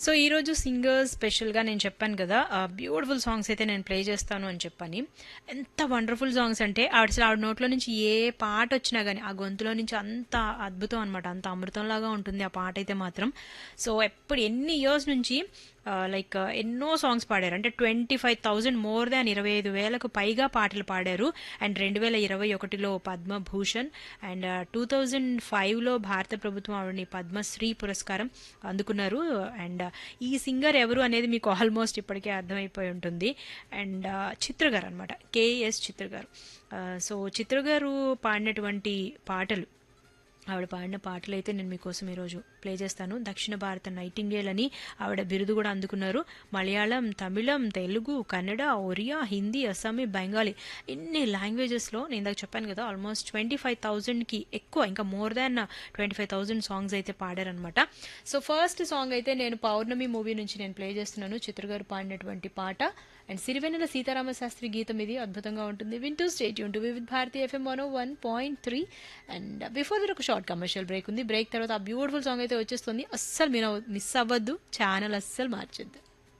so ఈరోజు singers స్పెషల్గా నేను చెప్పాను కదా బ్యూటిఫుల్ సాంగ్స్ అయితే నేను ప్లే చేస్తాను అని చెప్పని ఎంత వండర్ఫుల్ సాంగ్స్ అంటే ఆవిడ అసలు ఆవిడ నోట్లో నుంచి ఏ పాట వచ్చినా కానీ ఆ గొంతులో నుంచి అంత అద్భుతం అనమాట అంత అమృతంలాగా ఉంటుంది ఆ పాట అయితే మాత్రం సో ఎప్పుడు ఎన్ని ఇయర్స్ నుంచి లైక్ ఎన్నో సాంగ్స్ పాడారు అంటే twenty five thousand more than ఇరవై ఐదు వేలకు పైగా పాటలు పాడారు అండ్ రెండు వేల ఇరవై ఒకటిలో పద్మభూషణ్ అండ్ టూ థౌజండ్ ఫైవ్లో భారత ప్రభుత్వం ఆవిడని పద్మశ్రీ పురస్కారం అందుకున్నారు అండ్ ఈ సింగర్ ఎవరు అనేది మీకు ఆల్మోస్ట్ ఇప్పటికే అర్థమైపోయి ఉంటుంది అండ్ చిత్ర గారు అనమాట కేఎస్ చిత్ర గారు సో చిత్ర గారు పాడినటువంటి పాటలు ఆవిడ పాడిన పాటలు అయితే నేను మీకోసం ఈరోజు ప్లే చేస్తాను దక్షిణ భారత నైటింగేల్ అని ఆవిడ బిరుదు కూడా అందుకున్నారు మలయాళం తమిళం తెలుగు కన్నడ ఒరియా హిందీ అస్సామీ బెంగాలీ ఇన్ని లాంగ్వేజెస్లో నేను ఇందాక చెప్పాను కదా ఆల్మోస్ట్ ట్వంటీ ఫైవ్ థౌజండ్కి ఎక్కువ ఇంకా more than twenty five thousand songs అయితే పాడారనమాట సో ఫస్ట్ సాంగ్ అయితే నేను పౌర్ణమి మూవీ నుంచి నేను ప్లే చేస్తున్నాను చిత్రగారు పాడినటువంటి పాట అండ్ సిరివెన్నెల సీతారామ శాస్త్రి గీతం ఇది అద్భుతంగా ఉంటుంది వింటూ స్టేట్ యూన్ to with Bharati FM one one point three and before that ఒక షార్ట్ కమర్షియల్ బ్రేక్ ఉంది బ్రేక్ తర్వాత ఆ బ్యూటిఫుల్ సాంగ్ అయితే వచ్చేస్తుంది అస్సలు మీరు మిస్ అవ్వద్దు ఛానల్ అస్సలు మార్చొద్దు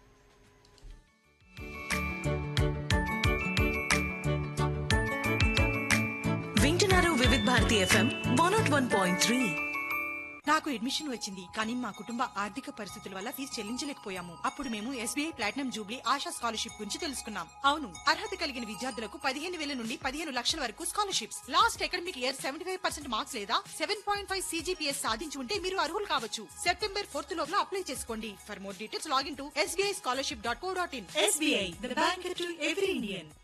వింటున్నారు Vividh Bharati FM one naught one point three నాకు అడ్మిషన్ వచ్చింది కానీ మా కుటుంబ ఆర్థిక పరిస్థితుల వల్ల ఫీజు చెల్లించలేకపోయాము అప్పుడు మేము SBI platinum jubilee Asha scholarship గురించి తెలుసుకున్నాం అవును అర్హత కలిగిన విద్యార్థులకు పదిహేను వేల నుండి పదిహేను లక్షల వరకు scholarships last academic year seventy five percent marks లేదా సెవెన్ పాయింట్ ఫైవ్ సీజీపీఎస్ సాధించి ఉంటే మీరు అర్హులు కావచ్చు సెప్టెంబర్ ఫోర్త్ లోపల అప్లై చేసుకోండి for more details login to SBI scholarship dot co dot in SBI the bank to every Indian